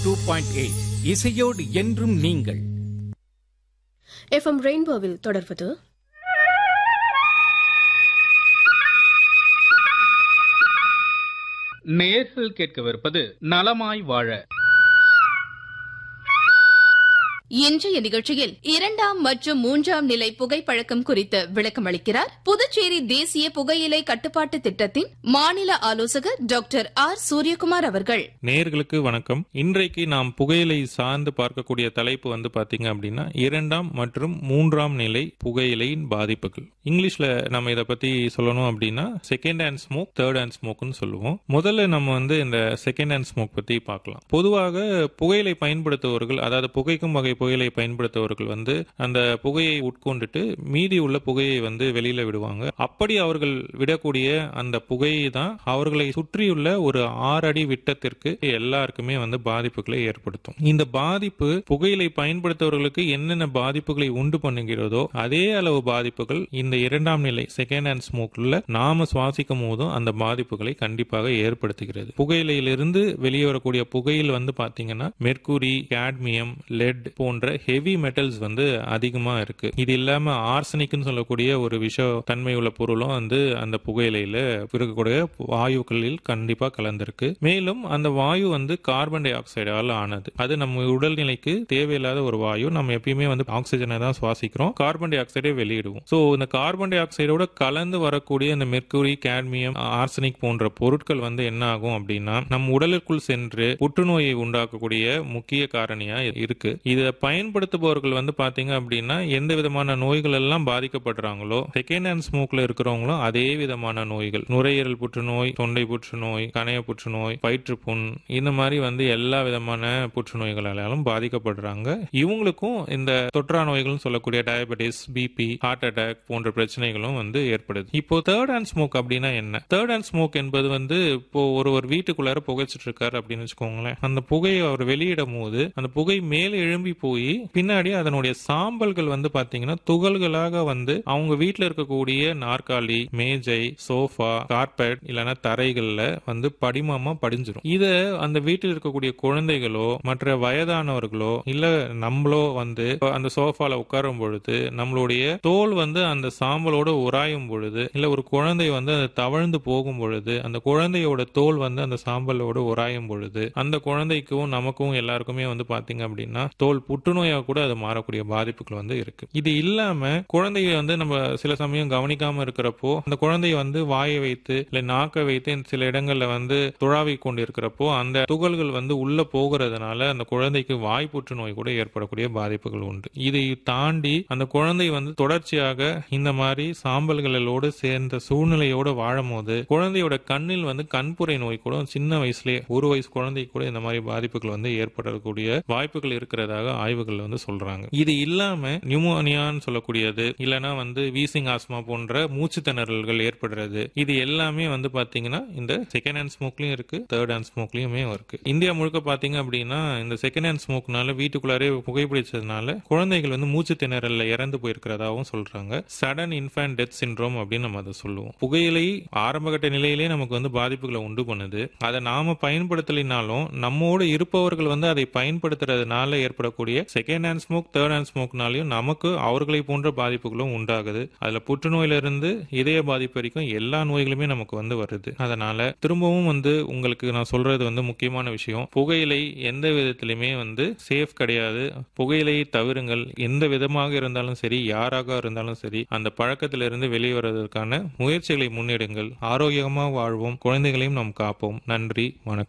two point eight இசையோடு என்றும் நீங்கள் எஃப்எம் ரெயின்போவில் தொடர்வது நேர்கள் கேட்கவிருப்பது நலமாய் வாழ இன்றைய நிகழ்ச்சியில் இரண்டாம் மற்றும் மூன்றாம் நிலை புகைப்பழக்கம் குறித்து விளக்கம் அளிக்கிறார் புதுச்சேரி தேசிய புகையிலை கட்டுப்பாட்டு திட்டத்தின் மாநில ஆலோசகர் டாக்டர் ஆர் சூரியகுமார் அவர்கள் நேயர்களுக்கு வணக்கம் இன்றைக்கு நாம் புகையிலை சார்ந்து பார்க்கக்கூடிய தலைப்பு வந்து பாத்தீங்க அப்படின்னா இரண்டாம் மற்றும் மூன்றாம் நிலை புகையிலையின் பாதிப்புகள் இங்கிலீஷ்ல நம்ம இதை பத்தி சொல்லணும் அப்படின்னா second hand smoke third hand ஸ்மோக்னு சொல்லுவோம் முதல்ல நம்ம வந்து இந்த செகண்ட் ஹேண்ட் ஸ்மோக் பத்தி பார்க்கலாம் பொதுவாக புகையிலை பயன்படுத்துபவர்கள் அதாவது புகைக்கும் வகை புகையிலை பயன்படுத்துபவர்கள் வந்து அந்த புகையை உட்கொண்டுட்டு மீதி உள்ள புகையை வந்து வெளியில விடுவாங்க அப்படி அவர்கள் விடக்கூடிய அந்த புகையை தான் அவர்களை சுற்றியுள்ள ஒரு ஆறு அடி விட்டத்திற்கு எல்லாருக்குமே வந்து பாதிப்புகளை ஏற்படுத்தும் இந்த பாதிப்பு புகையிலை பயன்படுத்துபவர்களுக்கு என்னென்ன பாதிப்புகளை உண்டு பண்ணுகிறதோ அதே அளவு பாதிப்புகள் இந்த இரண்டாம் நிலை செகண்ட் ஹேண்ட் ஸ்மோக்ல நாம சுவாசிக்கும் போதும் அந்த பாதிப்புகளை கண்டிப்பாக ஏற்படுத்துகிறது புகையிலையிலிருந்து வெளியே வரக்கூடிய புகையில் வந்து பாத்தீங்கன்னா மெர்க்குரி கேட்மியம் லெட் போன்ற ஹெவி மெட்டல்ஸ் வந்து அதிகமா இருக்கு இது இல்லாம ஆர்சனிக்னு சொல்லக்கூடிய ஒரு விஷ தன்மை உள்ள பொருளும் வந்து அந்த புகையிலையில இருக்கக்கூடிய வாயுக்களில் கண்டிப்பா கலந்திருக்கு மேலும் அந்த வாயு வந்து கார்பன் டை ஆக்சைடால் ஆனது அது நம்ம உடல்நிலைக்கு தேவையில்லாத ஒரு வாயு நம்ம எப்பயுமே வந்து ஆக்சிஜனை தான் சுவாசிக்கிறோம் கார்பன் டை ஆக்சைடை வெளியிடுவோம் ஸோ இந்த கார்பன் டை ஆக்சைடோட கலந்து வரக்கூடிய இந்த மெர்க்குரி கேட்மியம் ஆர்சனிக் போன்ற பொருட்கள் வந்து என்ன ஆகும் அப்படின்னா நம்ம உடலுக்குள் சென்று புற்றுநோயை உண்டாக்கக்கூடிய முக்கிய காரணியா இருக்கு இதை பயன்படுத்துபவர்கள் வந்து பாத்தீங்க அப்படின்னா எந்த விதமான நோய்கள் எல்லாம் பாதிக்கப்படுறாங்களோ செகண்ட் ஹேண்ட் ஸ்மோக்ல இருக்கிறவங்களும் அதே விதமான நோய்கள் நுரையீரல் புற்றுநோய் தொண்டை புற்றுநோய் கணைய புற்றுநோய் வயிற்றுப்புண் இந்த மாதிரி வந்து எல்லா விதமான புற்றுநோய்களாலும் பாதிக்கப்படுறாங்க இவங்களுக்கும் இந்த தொற்றா நோய்கள் சொல்லக்கூடிய டயபெட்டிஸ் பிபி ஹார்ட் அட்டாக் போன்ற பிரச்சனைகளும் வந்து ஏற்படுது இப்போ தேர்ட் ஹேண்ட் ஸ்மோக் அப்படின்னா என்ன தேர்ட் ஹேண்ட் ஸ்மோக் என்பது வந்து இப்போ ஒரு ஒரு வீட்டுக்குள்ளார புகைச்சிட்டு இருக்காரு அப்படின்னு வச்சுக்கோங்களேன் அந்த புகையை அவர் வெளியிடும் போது அந்த புகை மேலே எழும்பி போய் பின்னாடி அதனுடைய சாம்பல்கள் வந்து பாத்தீங்கன்னா துகள்களாக வந்து அவங்க வீட்டுல இருக்கக்கூடிய நாற்காலி மேஜை சோஃபா கார்பெட் இல்லைன்னா தரைகள்ல வந்து படிமமா படிஞ்சிரும் இத அந்த வீட்டில் இருக்கக்கூடிய குழந்தைகளோ மற்ற வயதானவர்களோ இல்ல நம்மளோ வந்து அந்த சோஃபால உட்காரும் பொழுது நம்மளுடைய தோல் வந்து அந்த சாம்பலோட உராயும் பொழுது இல்ல ஒரு குழந்தை வந்து அது தவழ்ந்து போகும் பொழுது அந்த குழந்தையோட தோல் வந்து அந்த சாம்பலோட உராயும் பொழுது அந்த குழந்தைக்கும் நமக்கும் எல்லாருக்குமே வந்து பாத்தீங்க அப்படின்னா தோல் புற்றுநோயா கூட அது மாறக்கூடிய பாதிப்புகள் வந்து இருக்கு இது இல்லாம குழந்தைய வந்து நம்ம சில சமயம் கவனிக்காம இருக்கிறப்போ அந்த குழந்தைய வந்து வாயை வைத்து இல்ல நாக்கை வைத்து சில இடங்கள்ல வந்து துழாவி கொண்டு இருக்கிறப்போ அந்த துகள்கள் வந்து உள்ள போகிறதுனால அந்த குழந்தைக்கு வாய் புற்றுநோய் கூட ஏற்படக்கூடிய பாதிப்புகள் உண்டு இதை தாண்டி அந்த குழந்தை வந்து தொடர்ச்சியாக இந்த மாதிரி சாம்பல்களோடு சேர்ந்த சூழ்நிலையோடு வாழும் போது குழந்தையோட கண்ணில் வந்து கண்புரை நோய் கூட சின்ன வயசுலயே ஒரு வயசு குழந்தை கூட இந்த மாதிரி பாதிப்புகள் வந்து ஏற்படக்கூடிய வாய்ப்புகள் இருக்கிறதாக ஆய்வுகள் வந்து சொல்றாங்க இது இல்லாம நியூமோனியான்னு சொல்லக்கூடியது இல்லைன்னா வந்து வீசிங் ஆஸ்மா போன்ற மூச்சு திணறல்கள் ஏற்படுறது இது எல்லாமே வந்து பாத்தீங்கன்னா இந்த செகண்ட் ஹேண்ட் ஸ்மோக்லயும் இருக்கு தேர்ட் ஹேண்ட் ஸ்மோக்லயுமே இருக்கு இந்தியா முழுக்க பாத்தீங்க அப்படின்னா இந்த செகண்ட் ஹேண்ட் ஸ்மோக்னால வீட்டுக்குள்ளாரே புகைப்பிடிச்சதுனால குழந்தைகள் வந்து மூச்சு திணறல்ல இறந்து போயிருக்கிறதாவும் சொல்றாங்க சடன் இன்ஃபேன்ட் டெத் சிண்ட்ரோம் அப்படின்னு நம்ம அதை சொல்லுவோம் புகையிலை ஆரம்பகட்ட நிலையிலே நமக்கு வந்து பாதிப்புகளை உண்டு பண்ணுது அதை நாம பயன்படுத்தலினாலும் நம்மோடு இருப்பவர்கள் வந்து அதை பயன்படுத்துறதுனால ஏற்படக்கூடிய second hand smoke third hand ஸ்மோக்னாலையும் நமக்கு அவர்களை போன்ற பாதிப்புகளும் உண்டாகுது அதுல புற்றுநோயில இருந்து இதய பாதிப்பு வரைக்கும் எல்லா நோய்களுமே நமக்கு வந்து வருது அதனால திரும்பவும் வந்து உங்களுக்கு நான் சொல்றது வந்து முக்கியமான விஷயம் புகையிலை எந்த விதத்திலுமே வந்து சேஃப் கிடையாது புகையிலையை தவிருங்கள் எந்த விதமாக இருந்தாலும் சரி யாராக இருந்தாலும் சரி அந்த பழக்கத்திலிருந்து வெளியே வருவதற்கான முயற்சிகளை முன்னெடுங்கள் ஆரோக்கியமாக வாழ்வோம் குழந்தைகளையும் நாம் காப்போம் நன்றி வணக்கம்